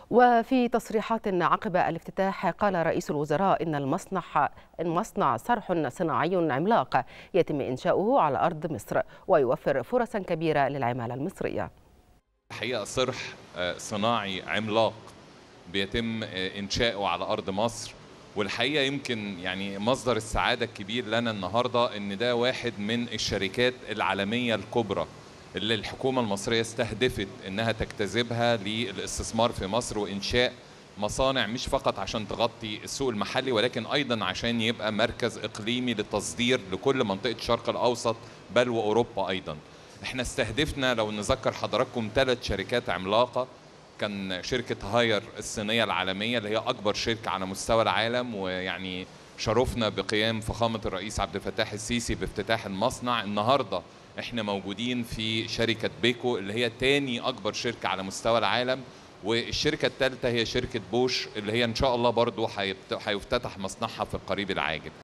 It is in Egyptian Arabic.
وفي تصريحات عقب الافتتاح قال رئيس الوزراء إن المصنع المصنع صرح صناعي عملاق يتم إنشاؤه على أرض مصر ويوفر فرصا كبيرة للعمالة المصرية الحقيقه صرح صناعي عملاق بيتم انشاؤه على ارض مصر والحقيقه يمكن يعني مصدر السعاده الكبير لنا النهارده ان ده واحد من الشركات العالميه الكبرى اللي الحكومه المصريه استهدفت انها تجتذبها للاستثمار في مصر وانشاء مصانع مش فقط عشان تغطي السوق المحلي ولكن ايضا عشان يبقى مركز اقليمي للتصدير لكل منطقه الشرق الاوسط بل واوروبا ايضا. احنا استهدفنا لو نذكر حضراتكم ثلاث شركات عملاقه كان شركه هاير الصينيه العالميه اللي هي اكبر شركه على مستوى العالم ويعني شرفنا بقيام فخامه الرئيس عبد الفتاح السيسي بافتتاح المصنع النهارده احنا موجودين في شركه بيكو اللي هي تاني اكبر شركه على مستوى العالم والشركه الثالثه هي شركه بوش اللي هي ان شاء الله برضو هيفتتح مصنعها في القريب العاجل